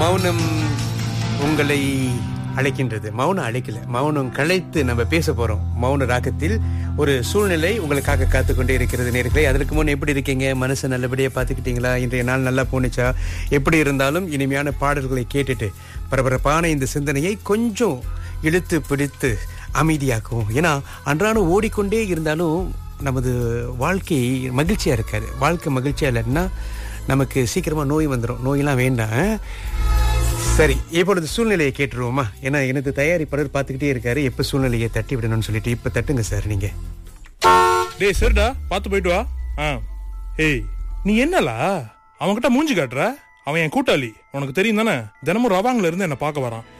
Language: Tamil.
மௌனம் உங்களை அழைக்கின்றது மௌனம் அழைக்கல மௌனம் கலைத்து நம்ம பேச போறோம் மௌன ராகத்தில் ஒரு சூழ்நிலை உங்களுக்காக காத்து கொண்டே இருக்கிறது நேர்களே அதற்கு முன் எப்படி இருக்கீங்க மனசை நல்லபடியா பார்த்துக்கிட்டீங்களா இன்றைய நாள் நல்லா போணுச்சா எப்படி இருந்தாலும் இனிமையான பாடல்களை கேட்டுட்டு பரபரப்பான இந்த சிந்தனையை கொஞ்சம் இழுத்து பிடித்து அமைதியாக்குவோம் ஏன்னா அன்றாடம் ஓடிக்கொண்டே இருந்தாலும் நமது வாழ்க்கை மகிழ்ச்சியா இருக்காது வாழ்க்கை மகிழ்ச்சியா இல்லைன்னா நமக்கு சீக்கிரமா நோய் வந்துடும் நோயெல்லாம் வேண்டாம் சரி இப்பொழுது சூழ்நிலையை கேட்டுருவோமா ஏன்னா எனது தயாரிப்பாளர் பார்த்துக்கிட்டே இருக்காரு எப்ப சூழ்நிலையை தட்டி விடணும்னு சொல்லிட்டு இப்ப தட்டுங்க சார் நீங்க டேய் சரிடா பாத்து போயிட்டு வா ஆ ஏய் நீ என்னலா அவன்கிட்ட மூஞ்சி காட்டுற அவன் என் கூட்டாளி உனக்கு தெரியும் தானே தினமும் ரவாங்ல இருந்து என்ன பார்க்க வரான்